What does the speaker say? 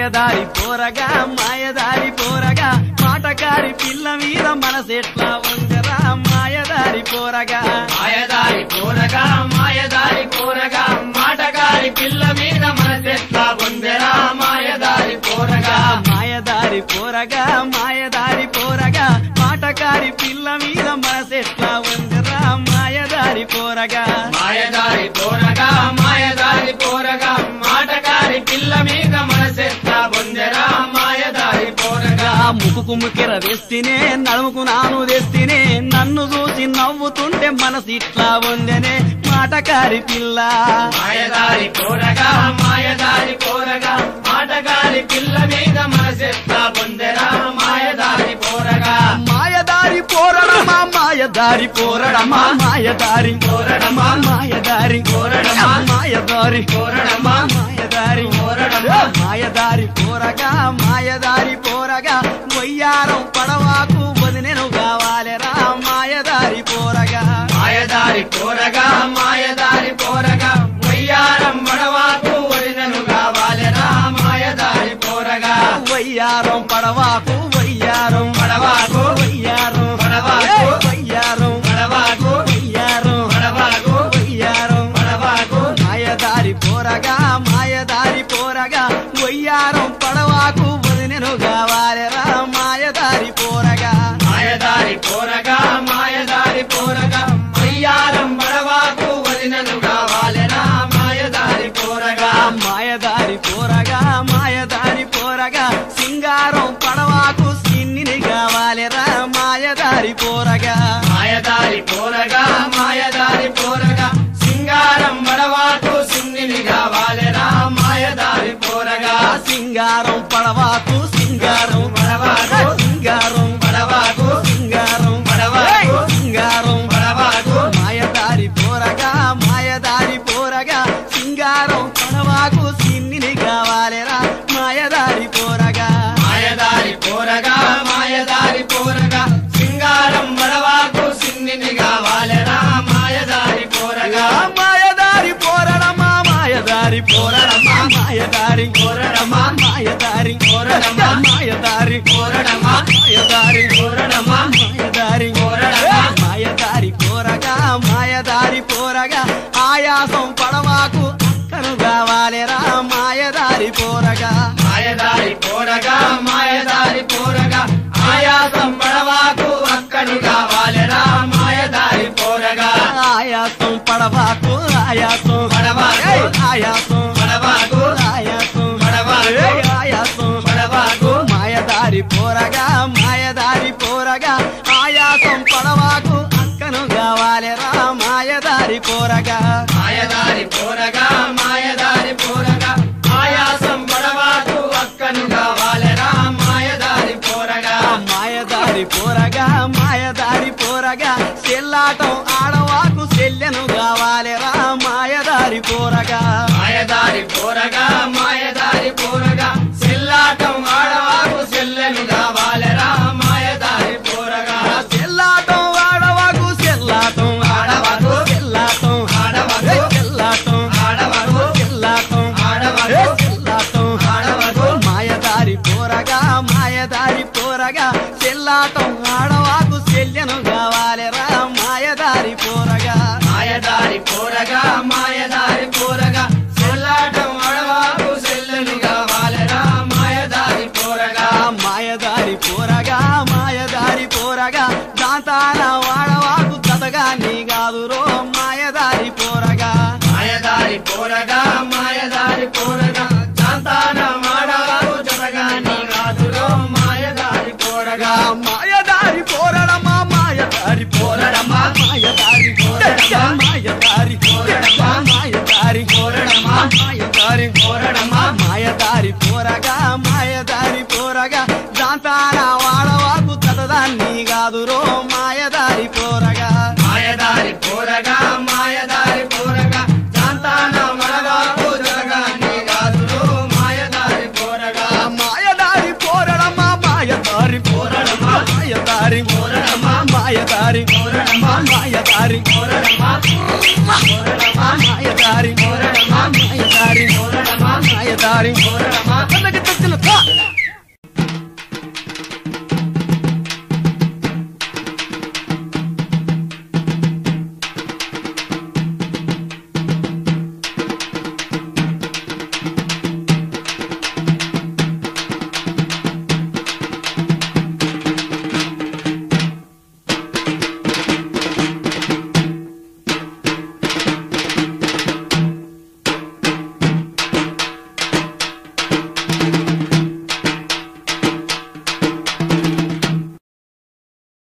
మాయదారి పోరగా మాయదారి పోరగా మాటకారి పిల్ల మీద మనసెట్లా వందరా మాయదారి పోరగా మాయదారి కోరగా మాయదారి కోరగా మాటగారి పిల్ల మీద మనసెట్లా పొందెరా మాయదారి కోరగా మాయదారి పోరగా మాయదారి పోరగా మాటకారి పిల్ల మీద మనసెట్లా వందరా మాయదారి పోరగా మాయదారి కోరగా మాయదారి కోరగా మాటగారి పిల్ల మీద మనసెట్లా పొందెరా మాయదారి కోరగా ముక్కుకు ముక్కెర వేస్తేనే నడుముకు నాను తెస్తేనే నన్ను చూసి నవ్వుతుంటే మనసు ఇట్లా వందెనే మాటకారి పిల్ల మాయదారి కోరగా మాయదారి కోరగా మాటగారి పిల్ల మీద మనసెట్లా పొందెరా మాయదారి కోరగా మాయదారి పోరడమా మాయదారి పోరడమా మాయదారి పోరడమా మాయదారి పోరడమా మాయదారి కోరడమా మాయదారి పోరడమా మాయదారి పోరగా మాయదారి పోరగా వయ్యారం పడవాకు వదినెను కావాలెరా మాయదారి పోరగా మాయదారి కోరగా మాయదారి కోరగా వయ్యారం మడవాకు వదినను కావాలెరా మాయదారి కోరగా వయ్యారం పడవాకు వయ్యారం పడవాకు వయ్యారం పడవాకు వయ్యారం మడవాకు వయ్యారం మడవాకు వయ్యారం మడవాకు మాయదారి పోరగా మాయదారి పోరగా వయ్యారం పడవాకు వదినెను కావాలెరా మాయదారి పోరగా మాయదారి కోరగా మాయదారి కోరగా వయ్యారం మడవాకు వదినను కావాలెరా మాయదారి కోరగా మాయదారి పోరగా మాయదారి పోరగా సింగారం పడవాకు సిన్నిని కావాలెరా మాయదారి పోరగా మాయదారి కోరగా మాయదారి కోరగా సింగారం మడవాకు సిన్నిని కావాలెరా మాయదారి కోరగా సింగారం పడవాకు సింగారం పడవాకు సింగారం పడవాకు సింగారం పడవాకు సింగారం పడవాకు మాయదారి పోరగా మాయదారి పోరగా సింగారం పడవాకు సిన్నిని కావాలెరా మాయదారి పోరగా మాయదారి కోరగా మాయదారి కోరగా సింగారం మడవాకు సిన్నిని కావాలెరా మాయదారి కోరగా మాయదారి పోరడమా మాయదారి పోరడమా మాయదారి కోరడమా మాయదారి పోరడమా మాయదారి కోరడమా మాయదారి కోరడమా మాయదారి పోరడమా మాయదారి పోరగా మాయదారి పోరగా ఆయాసం పడవాకు అక్కను కావాలిరా మాయదారి పోరగా మాయదారి కోరగా మాయదారి కోరగా ఆయాసం పడవాకు అక్కను కావాలెరా మాయదారి కోరగా ఆయాసం పడవాకు ఆయాసం పడవాకు. ఏయ్, ఆయాసం పడవాకు ఆయాసం పడవాకు. ఏయ్, ఆయాసం పడవాకు మాయదారి పోరగా మాయదారి పోరగా ఆయాసం పడవాకు అక్కను కావాలిరా మాయదారి పోరగా మాయదారి పోరగా మాయదారి పోరగా ఆయాసం పడవాకు అక్కను కావాలెరా మాయదారి పోరగా మాయదారి పోరగా మాయదారి పోరగా చెల్లాటం ఆడవాకు చెల్లెను కావాలిరా మాయదారి పోరగా మాయదారి పోరగా మాయదారి పోరగా సెల్లాటం ఆడవాకు సెల్లెను కావాలెరా మాయదారి పోరగా చెల్లాటం ఆడవాకు చెల్లాటం ఆడవాకు. చెల్లాటం ఆడవాకు. ఏ చెల్లాటం ఆడవాకు. చెల్లాటం ఆడవాకు. ఏ చెల్లాటం ఆడవాకు. మాయదారి పోరగా మాయదారి పోరగా చెల్లాటం ఆడవాకు చెల్లెను కావాలిరా మాయదారి పోరగా మాయదారి పోరగా మాయదారి పోరగా సెల్లాటం ఆడవాకు సెల్లెను కావాలెరా మాయదారి పోరగా మాయదారి పోరగా మాయదారి పోరగా దాంతాన వాడవాకు కథగా నీ కాదురో మాయదారి పోరగా మాయదారి పోరగా మాయదారి పోరగా శాంతాన మాడవాకు జతగా నీ రాజులో మాయదారి పోరగా మాయదారి పోరడమా మాయదారి పోరడమా మాయదారి పోరడమా మాయదారి పోరడమా మాయదారి పోరడమా మాయదారి పోరడమా మాయదారి పోరగా మాయదారి పోరగా దాంతాన వాడవాకు కథదాన్ని కాదురో మాయదారి పోరగా మాయదారి పోరగా మాయదారి పోరగా శాంతాన మడవాకు జతగా నీ రాజులో మాయదారి పోరగా మాయదారి పోరడమా మాయదారి పోరడమా మాయదారి పోరడమా మాయదారి పోరడమా మాయదారి పోరడమా మాయదారి పోరడమా మాయదారి పోరడమా మాయదారి పోరడమా మాయదారి పోరడమా